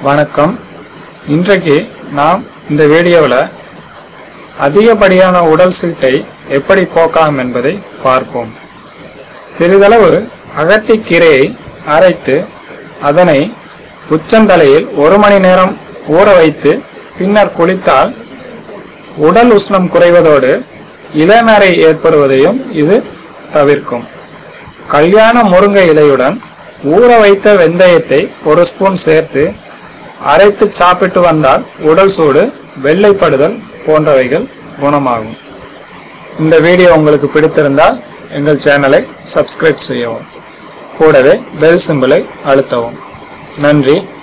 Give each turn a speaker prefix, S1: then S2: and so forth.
S1: வணக்கம் இன்றைக்கு நாம் இந்த வீடியோவில் அதிகப்படியான உடல் சீட்டை எப்படி போக்கலாம் என்பதை பார்ப்போம் சிறிதளவு அகத்திக்கீரையை அரைத்து அதனை உச்சந்தலையில் ஒரு மணி நேரம் ஊற வைத்து பின்னர் குளித்தால் உடல் உஷ்ணம் குறைவதோடு இளநரை ஏற்படுவதையும் இது தவிர்க்கும் கல்யாண முருங்கை இலையுடன் ஊற வைத்த வெந்தயத்தை ஒரு ஸ்பூன் சேர்த்து அரைத்து சாப்பிட்டு வந்தால் உடல் சூடு வெள்ளைப்படுதல் போன்றவைகள் குணமாகும் இந்த வீடியோ உங்களுக்கு பிடித்திருந்தால் எங்கள் சேனலை சப்ஸ்கிரைப் செய்யவும் கூடவே பெல் சிம்பிளை அழுத்தவும் நன்றி